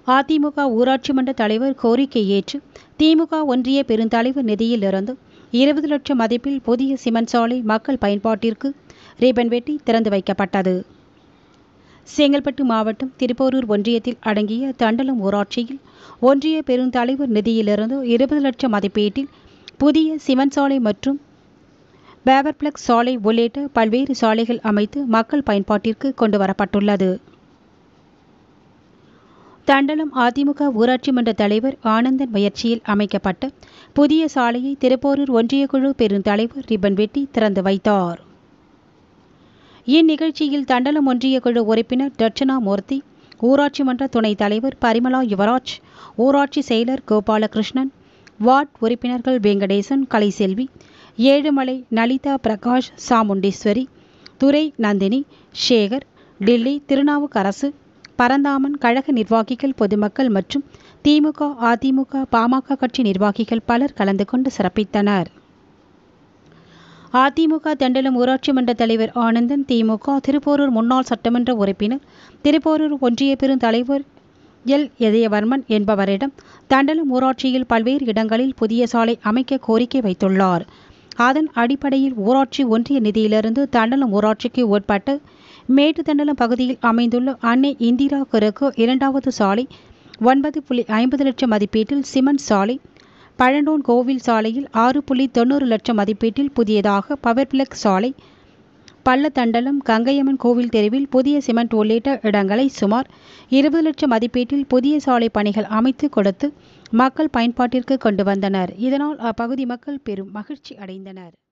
அதிமுக ஊராட்சி மன்ற தலைவர் கோரிக்கை ஏற்று திமுக ஒன்றிய பெருந்தலைவர் நிதியிலிருந்து இருபது லட்சம் மதிப்பில் புதிய சிமெண்ட் சாலை மக்கள் பயன்பாட்டிற்கு ரிப்பன் வெட்டி திறந்து வைக்கப்பட்டது செங்கல்பட்டு மாவட்டம் திருப்போரூர் ஒன்றியத்தில் அடங்கிய தண்டலம் ஊராட்சியில் ஒன்றிய பெருந்தலைவர் நிதியிலிருந்து இருபது லட்சம் மதிப்பீட்டில் புதிய சிமெண்ட் சாலை மற்றும் பேவர்பிளக்ஸ் சாலை உள்ளிட்ட பல்வேறு சாலைகள் அமைத்து மக்கள் பயன்பாட்டிற்கு கொண்டு வரப்பட்டுள்ளது தண்டலம் அதிமுக ஊராட்சி மன்ற தலைவர் ஆனந்தன் முயற்சியில் அமைக்கப்பட்ட புதிய சாலையை திருப்போரூர் ஒன்றிய குழு பெருந்தலைவர் ரிப்பன் வெட்டி திறந்து வைத்தார் இந்நிகழ்ச்சியில் தண்டலம் ஒன்றிய குழு உறுப்பினர் தர்ச்சனா மூர்த்தி ஊராட்சி மன்ற துணைத் தலைவர் பரிமலா யுவராஜ் ஊராட்சி செயலர் கோபாலகிருஷ்ணன் வார்டு உறுப்பினர்கள் வெங்கடேசன் கலைசெல்வி ஏழுமலை நலிதா பிரகாஷ் சாமுண்டீஸ்வரி துரை நந்தினி சேகர் டில்லி திருநாவுக்கரசு பரந்தாமன் கழக நிர்வாகிகள் பொதுமக்கள் மற்றும் திமுக அதிமுக பாமக கட்சி நிர்வாகிகள் பலர் கலந்து கொண்டு சிறப்பித்தனர் அதிமுக தண்டலம் ஊராட்சி மன்ற தலைவர் ஆனந்தன் திமுக திருப்போரூர் முன்னாள் சட்டமன்ற உறுப்பினர் திருப்போரூர் ஒன்றிய பெருந்தலைவர் எல் இதயவர்மன் என்பவரிடம் தண்டலம் ஊராட்சியில் பல்வேறு இடங்களில் புதிய சாலை அமைக்க கோரிக்கை வைத்துள்ளார் அதன் அடிப்படையில் ஊராட்சி ஒன்றிய நிதியிலிருந்து தண்டலம் ஊராட்சிக்கு உட்பட்ட மேட்டுத்தண்டலம் பகுதியில் அமைந்துள்ள அன்னை இந்திரா குறுக்கு இரண்டாவது சாலை ஒன்பது புள்ளி ஐம்பது லட்சம் மதிப்பீட்டில் சிமெண்ட் சாலை பழண்டோன் கோவில் சாலையில் ஆறு புள்ளி தொண்ணூறு லட்சம் மதிப்பீட்டில் புதியதாக பவர் பிளக் சாலை பள்ளத்தண்டலம் கங்கையம்மன் கோவில் தெருவில் புதிய சிமெண்ட் உள்ளிட்ட இடங்களை சுமார் இருபது லட்சம் மதிப்பீட்டில் புதிய சாலை பணிகள் அமைத்து கொடுத்து மக்கள் பயன்பாட்டிற்கு கொண்டு வந்தனர் இதனால் அப்பகுதி மக்கள் பெரும் மகிழ்ச்சி அடைந்தனர்